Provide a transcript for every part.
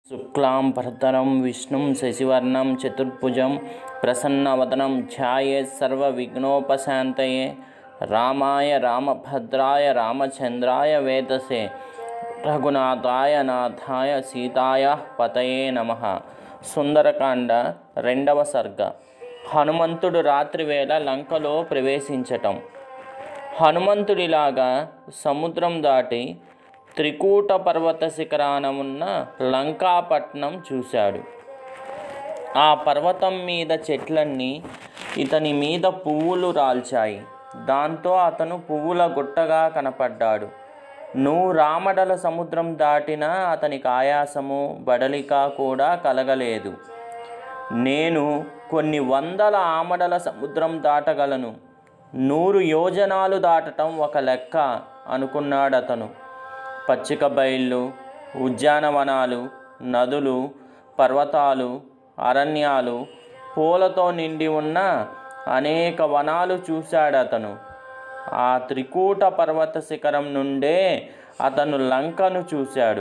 శుక్లాం భరతరం విష్ణుం శశివర్ణం చతుర్భుజం ప్రసన్నవదనం ధ్యాయేత్ సర్వవిఘ్నోపశాంతయే రామాయ రామభద్రాయ రామచంద్రాయ వేదసే రఘునాథాయ నాథాయ సీతాయ పతయే నమ సుందరకాండ రెండవ సర్గ హనుమంతుడు రాత్రివేళ లంకలో ప్రవేశించటం హనుమంతుడిలాగా సముద్రం దాటి త్రికూట పర్వత శిఖరాన ఉన్న లంకాపట్నం చూశాడు ఆ పర్వతం మీద చెట్లన్నీ ఇతని మీద పువ్వులు రాల్చాయి దాంతో అతను పువ్వుల గుట్టగా కనపడ్డాడు నువ్వు రామడల సముద్రం దాటినా అతనికి ఆయాసము బడలిక కూడా కలగలేదు నేను కొన్ని వందల ఆమడల సముద్రం దాటగలను నూరు యోజనాలు దాటటం ఒక లెక్క అనుకున్నాడు అతను పచ్చిక బయళ్ళు ఉద్యానవనాలు నదులు పర్వతాలు అరణ్యాలు పూలతో నిండి ఉన్న అనేక వనాలు చూశాడు అతను ఆ త్రికూట పర్వత శిఖరం నుండే అతను లంకను చూశాడు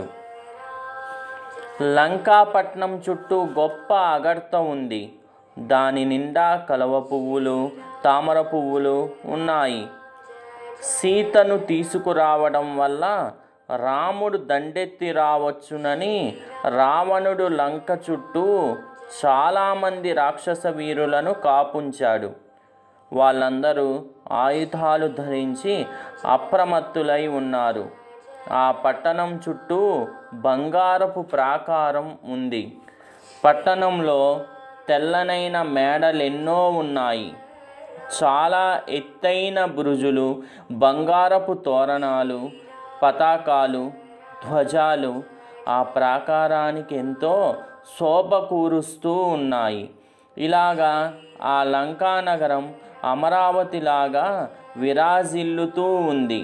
లంకాపట్నం చుట్టూ గొప్ప అగర్త ఉంది దాని నిండా కలవ పువ్వులు తామర పువ్వులు ఉన్నాయి సీతను తీసుకురావడం వల్ల రాముడు దండెత్తి రావచ్చునని రావణుడు లంక చుట్టూ చాలామంది రాక్షస వీరులను కాపుంచాడు వాళ్ళందరూ ఆయుధాలు ధరించి అప్రమత్తులై ఉన్నారు ఆ పట్టణం చుట్టూ బంగారపు ప్రాకారం ఉంది పట్టణంలో తెల్లనైన మేడలెన్నో ఉన్నాయి చాలా ఎత్తైన బురుజులు బంగారపు తోరణాలు పతాకాలు ధ్వజాలు ఆ ప్రాకారానికి ఎంతో శోభ కూరుస్తూ ఉన్నాయి ఇలాగా ఆ లంకా నగరం అమరావతిలాగా విరాజిల్లుతూ ఉంది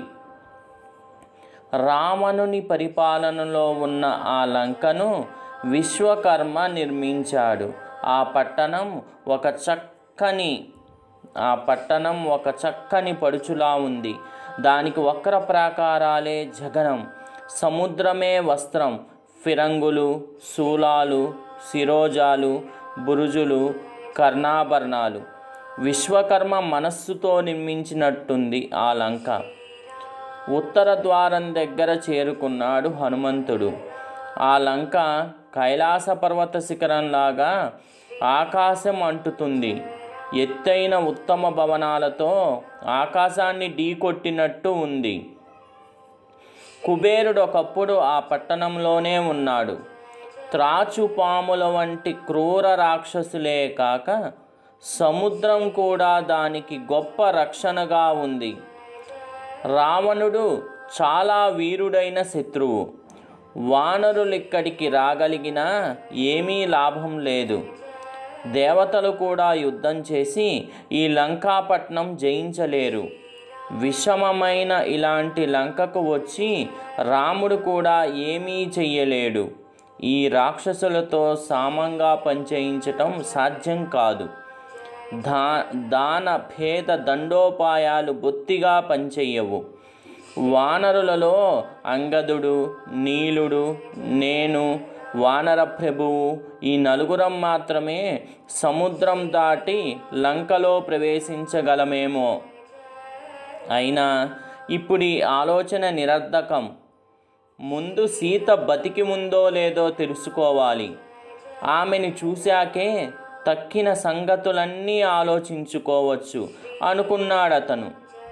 రావణుని పరిపాలనలో ఉన్న ఆ లంకను విశ్వకర్మ నిర్మించాడు ఆ పట్టణం ఒక చక్కని ఆ పట్టణం ఒక చక్కని పడుచులా ఉంది దానికి వక్ర ప్రాకారాలే జగనం సముద్రమే వస్త్రం ఫిరంగులు శూలాలు శిరోజాలు బురుజులు కర్ణాభరణాలు విశ్వకర్మ మనస్సుతో నిర్మించినట్టుంది ఆ లంక ఉత్తర ద్వారం దగ్గర చేరుకున్నాడు హనుమంతుడు ఆ లంక కైలాస పర్వత శిఖరంలాగా ఆకాశం అంటుతుంది ఎత్తైన ఉత్తమ భవనాలతో ఆకాశాన్ని ఢీకొట్టినట్టు ఉంది కుబేరుడు ఒకప్పుడు ఆ పట్టణంలోనే ఉన్నాడు త్రాచుపాముల వంటి క్రూర రాక్షసులే కాక సముద్రం కూడా దానికి గొప్ప రక్షణగా ఉంది రావణుడు చాలా వీరుడైన శత్రువు వానరులు ఇక్కడికి రాగలిగినా ఏమీ లాభం లేదు దేవతలు కూడా యుద్ధం చేసి ఈ లంకాపట్నం జయించలేరు విషమమైన ఇలాంటి లంకకు వచ్చి రాముడు కూడా ఏమీ చెయ్యలేడు ఈ రాక్షసులతో సామంగా పనిచేయించటం సాధ్యం కాదు దా దాన భేద దండోపాయాలు బొత్తిగా పనిచేయవు వానరులలో అంగదుడు నీలుడు నేను వానర ప్రభువు ఈ నలుగురం మాత్రమే సముద్రం దాటి లంకలో ప్రవేశించగలమేమో అయినా ఇప్పుడు ఈ ఆలోచన నిరర్ధకం ముందు సీత బతికి ఉందో లేదో తెలుసుకోవాలి ఆమెను చూశాకే తక్కిన సంగతులన్నీ ఆలోచించుకోవచ్చు అనుకున్నాడతను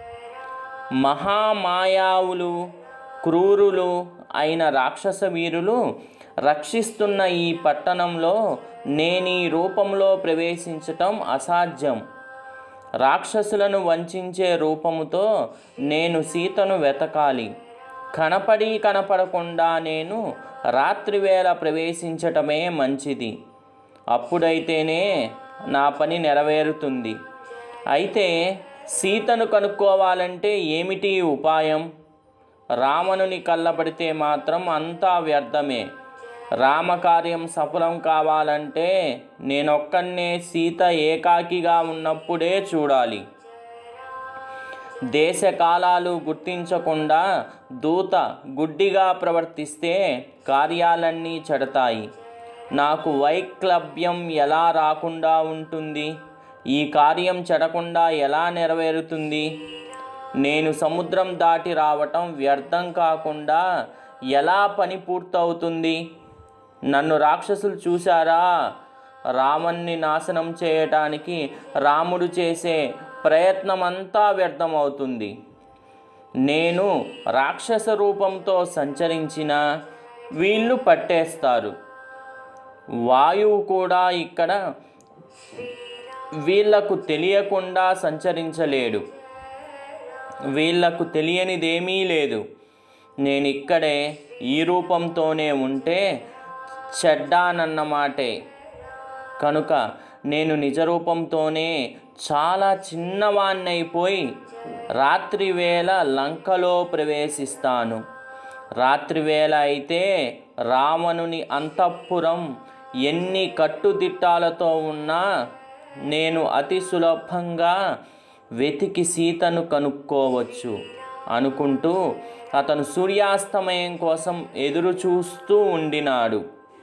మహామాయావులు క్రూరులు అయిన రాక్షస వీరులు రక్షిస్తున్న ఈ పట్టణంలో నేను ఈ రూపంలో ప్రవేశించటం అసాధ్యం రాక్షసులను వంచే రూపముతో నేను సీతను వెతకాలి కనపడి కనపడకుండా నేను రాత్రివేళ ప్రవేశించటమే మంచిది అప్పుడైతేనే నా పని నెరవేరుతుంది అయితే సీతను కనుక్కోవాలంటే ఏమిటి ఉపాయం రావణుని కళ్ళబడితే మాత్రం అంతా వ్యర్థమే రామకార్యం సఫలం కావాలంటే నేనొక్కనే సీత ఏకాకిగా ఉన్నప్పుడే చూడాలి దేశకాలాలు గుర్తించకుండా దూత గుడ్డిగా ప్రవర్తిస్తే కార్యాలన్నీ చెడతాయి నాకు వైక్లభ్యం ఎలా రాకుండా ఉంటుంది ఈ కార్యం చెడకుండా ఎలా నెరవేరుతుంది నేను సముద్రం దాటి రావటం వ్యర్థం కాకుండా ఎలా పని పూర్తవుతుంది నన్ను రాక్షసులు చూశారా రావణ్ణి నాశనం చేయటానికి రాముడు చేసే ప్రయత్నమంతా వ్యర్థమవుతుంది నేను రాక్షస రూపంతో సంచరించిన వీళ్ళు పట్టేస్తారు వాయువు కూడా ఇక్కడ వీళ్లకు తెలియకుండా సంచరించలేడు వీళ్లకు తెలియనిదేమీ లేదు నేను ఇక్కడే ఈ రూపంతోనే ఉంటే చెడ్డానన్నమాటే కనుక నేను నిజ రూపంతోనే చాలా చిన్నవాణ్ణైపోయి రాత్రివేళ లంకలో ప్రవేశిస్తాను రాత్రివేళ అయితే రావణుని అంతఃపురం ఎన్ని కట్టుదిట్టాలతో ఉన్నా నేను అతి సులభంగా వెతికి సీతను కనుక్కోవచ్చు అనుకుంటూ అతను సూర్యాస్తమయం కోసం ఎదురు చూస్తూ ఉండినాడు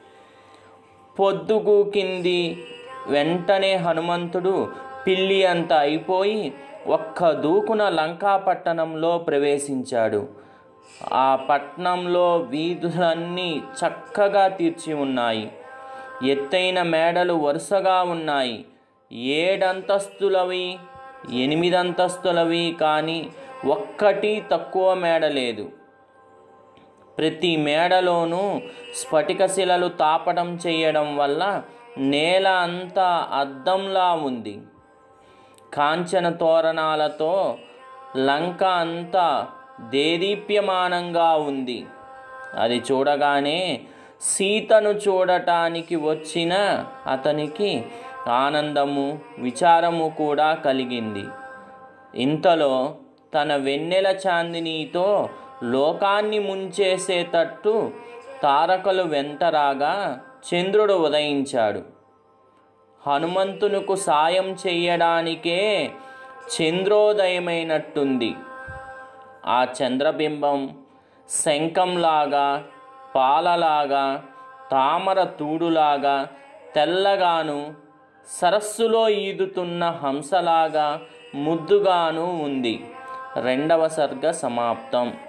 పొద్దుగూకింది వెంటనే హనుమంతుడు పిల్లి అంత అయిపోయి ఒక్క దూకున లంకా పట్టణంలో ప్రవేశించాడు ఆ పట్నంలో వీధులన్నీ చక్కగా తీర్చి ఉన్నాయి ఎత్తైన మేడలు వరుసగా ఉన్నాయి ఏడంతస్తులవి ఎనిమిదంతస్తులవి కానీ ఒక్కటి తక్కువ మేడ లేదు ప్రతి మేడలోనూ స్ఫటిక శిలలు తాపడం చేయడం వల్ల నేల అంతా అద్దంలా ఉంది కాంచన తోరణాలతో లంక అంతా దేదీప్యమానంగా ఉంది అది చూడగానే సీతను చూడటానికి వచ్చిన అతనికి ఆనందము విచారము కూడా కలిగింది ఇంతలో తన వెన్నెల చాందినీతో లోకాన్ని ముంచేసేటట్టు తారకలు వెంటరాగా చంద్రుడు ఉదయించాడు హనుమంతునకు సాయం చెయ్యడానికే చంద్రోదయమైనట్టుంది ఆ చంద్రబింబం శంఖంలాగా పాలలాగా తామర తూడులాగా తెల్లగాను సరస్సులో ఈదుతున్న హంసలాగా ముద్దుగాను ఉంది రెండవ సర్గ సమాప్తం